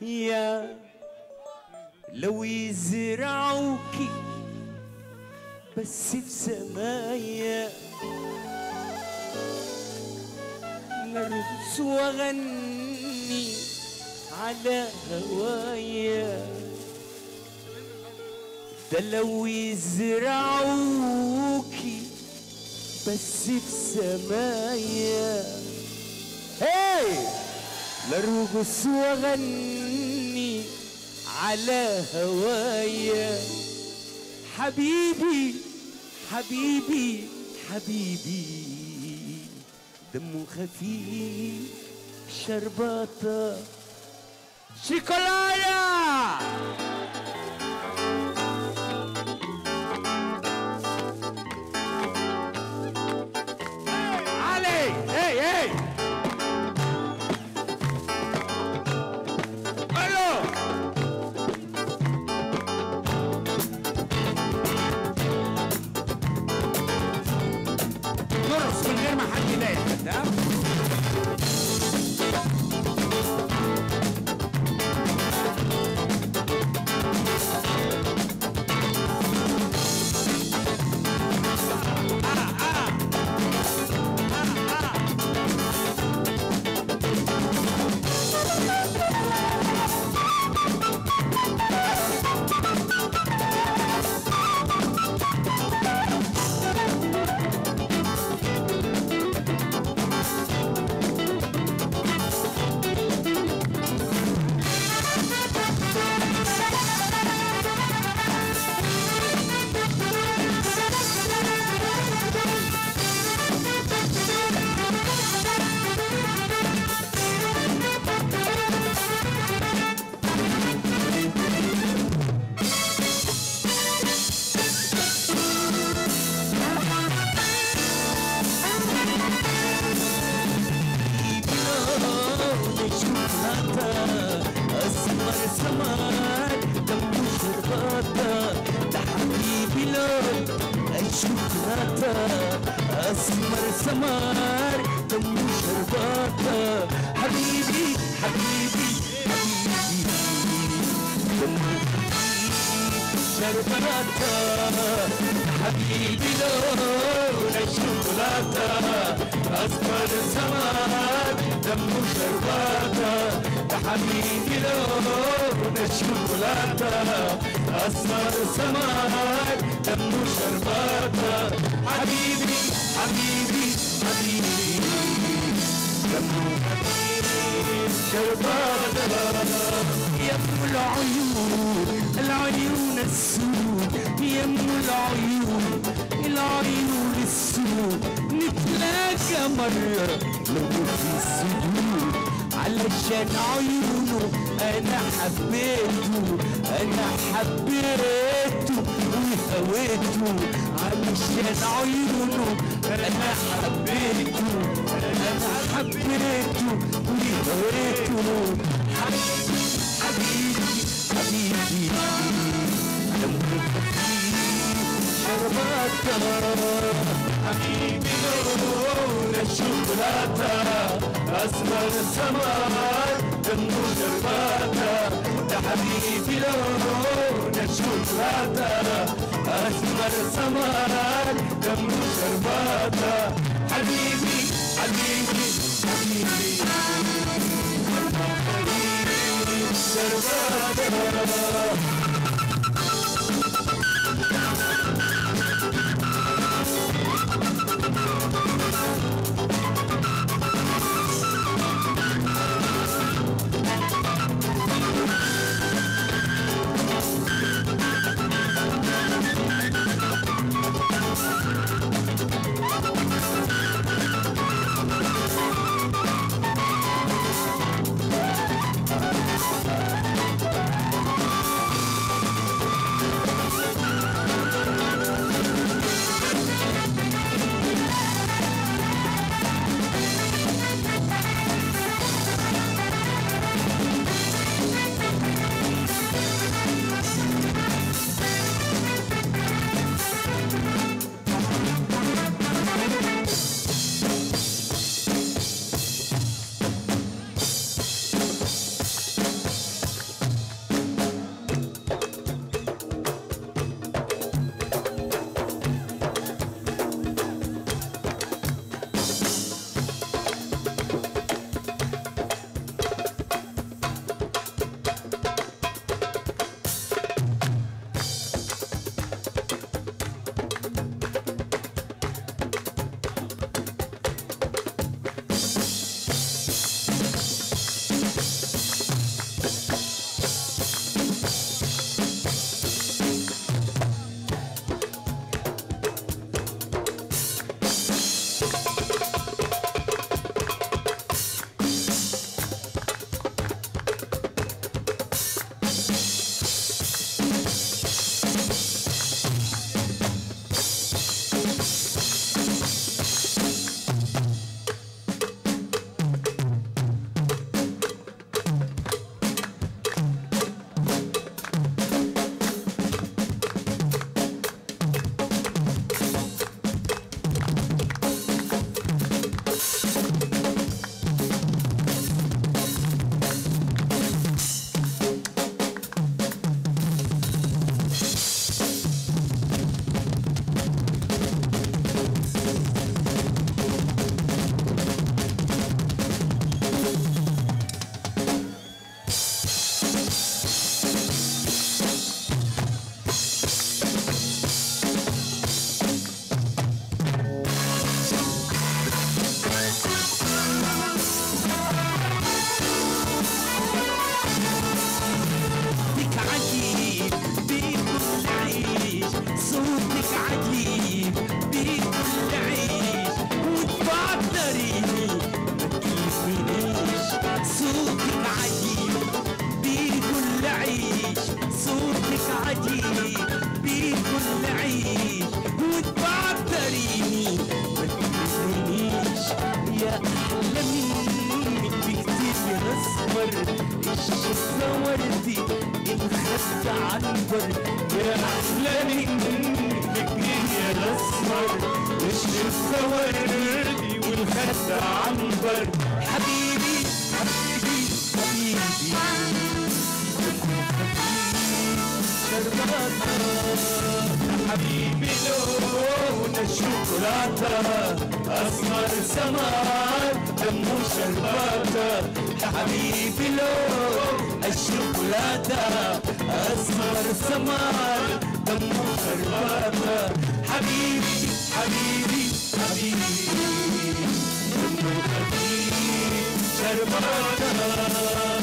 يا لو يزرعوكي بس في سمايا نرقص واغني على هوايا ده لو يزرعوكي بس في سمايا هاي لرقص واغني على هوايا حبيبي حبيبي حبيبي دمه خفيف شرباطة شيكولايا علي هي هي الو نرقص من غير ما حد يضايقك تمام أسمر سمر دمه شرباطة ده حبيبي لون الشوكولاتة أسمر سمر دمه شرباطة حبيبي حبيبي حبيبي دمه شرباطة حبيبي لون الشوكولاتة أسمر سمر دمه شرباطة ده حبيبي لون الشوكولاتة أسمر سمر دمه شرباطة حبيبي حبيبي حبيبي دمه شرباطة يا ام العيون العيون السود يا ام العيون العيون السود نتلاقى مرة لو في السجود علشان عيونه انا حبيته انا حبيته وهويته علشان عيونه انا حبيته انا حبيته وهويته حبيبي حبيبي حبيبي دمه خفيف شرباتة حبيبي لون الشوكولاتة أسمر السمر دمه شرباتة ده حبيبي لون الشوكولاتة أسمر السمر دمه شرباتة حبيبي حبيبي حبيبي شرباتة عجيب بكل عيش وتبعتريني ما تنسينيش يا أحلى منك بكتير يا الأسمر الشفة وردي الخد عنبر يا أحلى منك بكتير يا الأسمر الشفة وردي والخد عنبر حبيبي حبيبي حبيبي حبيبي لون الشوكولاتة أسمر سمار دمه شرباتة حبيبي لون الشوكولاتة أسمر سمار دمه شرباتة حبيبي حبيبي حبيبي دمه خفيف شرباتة